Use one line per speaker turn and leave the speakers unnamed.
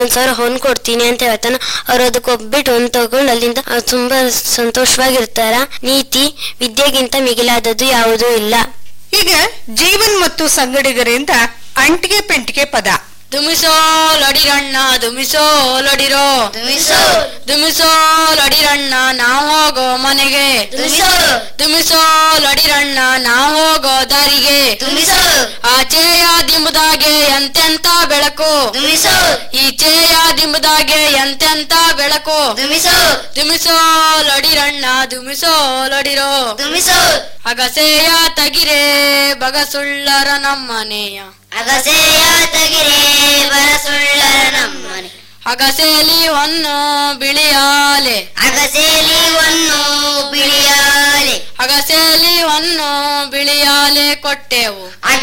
ಒಂದ್ ಸಾವಿರ ಹೊನ್ ಕೊಡ್ತೀನಿ ಅಂತ ಹೇಳ್ತಾನ ಅವ್ರು ಅದಕ್ಕೆ ಒಪ್ಬಿಟ್ಟು ಹೊನ್ ತಗೊಂಡು ಅಲ್ಲಿಂದ ಅವ್ರು ತುಂಬಾ ಸಂತೋಷವಾಗಿರ್ತಾರ ನೀತಿ ವಿದ್ಯೆಗಿಂತ ಮಿಗಿಲಾದದ್ದು ಯಾವುದೂ ಇಲ್ಲ
ಈಗ ಜೀವನ್ ಮತ್ತು ಸಂಗಡಿಗರಿಂದ ಅಂಟಿಗೆ ಪೆಂಟಿಗೆ ಪದ
ದುಮಿಸೋ ಲಡಿರಣ್ಣ ದುಮಿಸೋ ಲಡಿರೋ
ದುಮಿಸೋ.
ದುಮಿಸೋ ಲಡಿರಣ್ಣ ನಾವ್ ಹೋಗೋ ಮನೆಗೆ
ದುಮಿಸೋ.
ದುಮಿಸೋ ಲಡಿರಣ್ಣ ನಾವ್ ಹೋಗೋ ದಾರಿಗೆ ಆಚೆಯ ದಿಂಬುದಾಗೆ ಎಂತೆಂತ ಬೆಳಕು ಈಚೆಯ ದಿಂಬುದಾಗೆ ಎಂತೆಂತ ಬೆಳಕು ದುಮಿಸೋ ಲಡಿರಣ್ಣ ದುಮಿಸೋ ಲಡಿರೋ ಅಗಸೆಯ ತಗಿರೆ ಬಗಸುಳ್ಳರ ನಮ್ಮನೆಯ
ಅಗಸೆಯ ತಗಿರೆ ಬರಸುಳ್ಳರ ನಮ್ಮನೆ
ಅಗಸೆಲಿ ಹೊನ್ನು ಬಿಳಿಯಾಲೆ
ಅಗಸೆಲಿ ಒಂದು ಬಿಳಿಯಾಲೆ
ಅಗಸೆಲಿ ಹೊನ್ನು ಬಿಳಿಯಾಲೆ ಕೊಟ್ಟೆವು